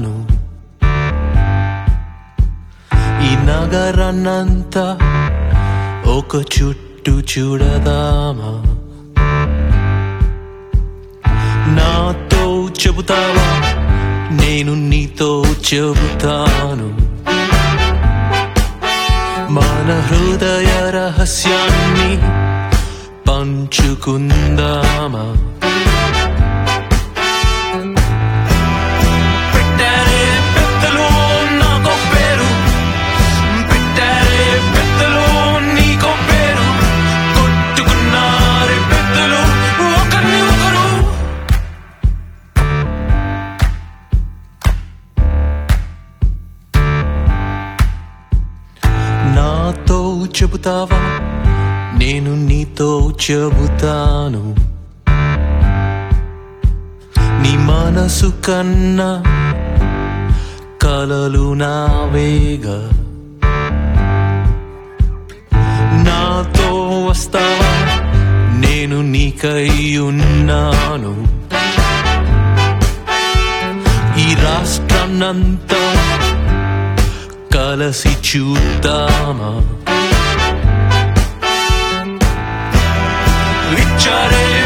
చెబుతాను ఈ నగరాన్నంతా ఒక చుట్టు చూడదామా నాతో చెబుతావా నేను నీతో చెబుతాను మన హృదయ రహస్యాన్ని పంచుకుందామా పెట్టారే పెద్దలు నాకో పేరు పెట్టారే పెద్దలు నీకో పేరు కొట్టుకున్నారే పెద్దలు ఒకరిని ఒకరు నాతో చెబుతావా నేను నీతో చెబుతాను నీ మనసు కన్నా కలలు నావేగా నాతో వస్తావా నేను నీకై ఉన్నాను ఈ రాష్ట్రాన్నంతా కలసి చూద్దామా ఇచ్చారే